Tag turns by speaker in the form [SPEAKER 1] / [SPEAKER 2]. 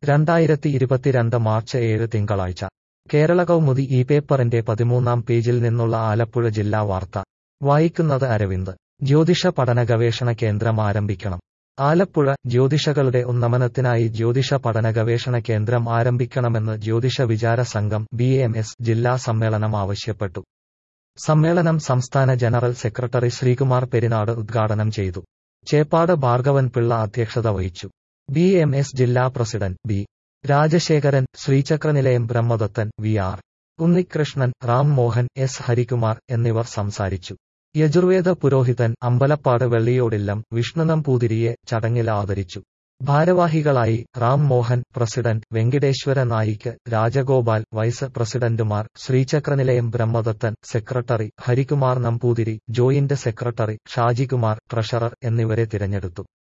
[SPEAKER 1] രണ്ടായിരത്തി ഇരുപത്തിരണ്ട് മാർച്ച് ഏഴ് തിങ്കളാഴ്ച കേരള കൗമുദി ഈ പേപ്പറിന്റെ പതിമൂന്നാം പേജിൽ നിന്നുള്ള ആലപ്പുഴ ജില്ലാ വാർത്ത വായിക്കുന്നത് അരവിന്ദ് ജ്യോതിഷ പഠന ഗവേഷണ കേന്ദ്രം ആരംഭിക്കണം ആലപ്പുഴ ജ്യോതിഷകളുടെ ഉന്നമനത്തിനായി ജ്യോതിഷ പഠന ഗവേഷണ കേന്ദ്രം ആരംഭിക്കണമെന്ന് ജ്യോതിഷ വിചാര സംഘം ബി എം എസ് ജില്ലാ സമ്മേളനം ആവശ്യപ്പെട്ടു സമ്മേളനം സംസ്ഥാന ജനറൽ സെക്രട്ടറി ശ്രീകുമാർ പെരിനാട് ഉദ്ഘാടനം ചെയ്തു ചേപ്പാട് ഭാർഗവൻ പിള്ള അധ്യക്ഷത വഹിച്ചു ബി എം എസ് ജില്ലാ president B Rajasekharan Sreechakranilayam Brahmadathan V R Unnikrishnan Ram Mohan S Harikumar എന്നിവർ സംസാരിച്ചു യജുർവേദ പുരോഹിതൻ അമ്പലപ്പാട് വെള്ളിയോടില്ലം വിഷ്ണുനമ്പൂതിരിയെ ചടങ്ങിൽ ആദരിച്ചു ഭാരവാഹികളായി റാം മോഹൻ പ്രസിഡന്റ് വെങ്കിടേശ്വര നായിക്ക് രാജഗോപാൽ വൈസ് പ്രസിഡന്റുമാർ Sreechakranilayam Brahmadathan secretary Harikumar Namboothiri joint secretary Shajikumar treasurer എന്നിവരെ തിരഞ്ഞെടുത്തു